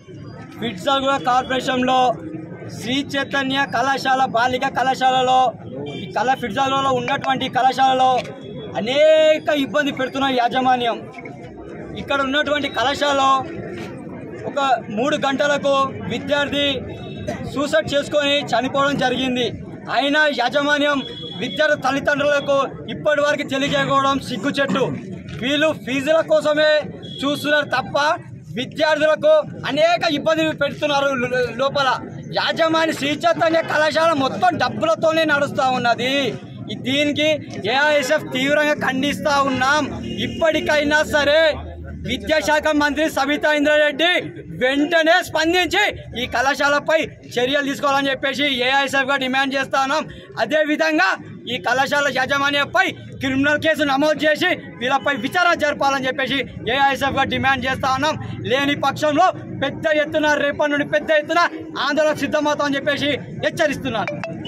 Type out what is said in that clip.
ఫిట్జాగూడ కార్పొరేషన్లో శ్రీ చైతన్య కళాశాల బాలిక కళాశాలలో ఈ కళ ఫిట్జాగూడలో ఉన్నటువంటి కళాశాలలో అనేక ఇబ్బంది పెడుతున్న యాజమాన్యం ఇక్కడ ఉన్నటువంటి కళాశాలలో ఒక మూడు గంటలకు విద్యార్థి సూసైడ్ చేసుకొని చనిపోవడం జరిగింది అయినా యాజమాన్యం విద్యార్థి తల్లిదండ్రులకు ఇప్పటి వరకు తెలియజేయకపోవడం సిగ్గుచెట్టు వీళ్ళు ఫీజుల కోసమే చూస్తున్నారు తప్ప విద్యార్థులకు అనేక ఇబ్బందులు పెడుతున్నారు లో- లోపల యాజమాన్య శ్రీ చైతన్య కళాశాల మొత్తం డబ్బులతోనే నడుస్తూ ఉన్నది ఈ- దీనికి ఏఐఎస్ఎఫ్ తీవ్రంగా ఖండిస్తూ ఉన్నాం ఇప్పటికైనా సరే విద్యాశాఖ మంత్రి సబితా ఇంద్రారెడ్డి వెంటనే స్పందించి ఈ కళాశాలపై చర్యలు తీసుకోవాలని చెప్పేసి ఏఐఎస్ఎఫ్గా డిమాండ్ చేస్తా ఉన్నాం అదేవిధంగా ఈ కళాశాల యాజమాన్యంపై క్రిమినల్ కేసు నమోదు చేసి వీళ్ళపై విచారణ జరపాలని చెప్పేసి ఏఐఎస్ఎఫ్గా డిమాండ్ చేస్తా ఉన్నాం లేని పక్షంలో పెద్ద ఎత్తున రేపటి నుండి పెద్ద ఎత్తున ఆందోళన సిద్ధమవుతామని చెప్పేసి హెచ్చరిస్తున్నాను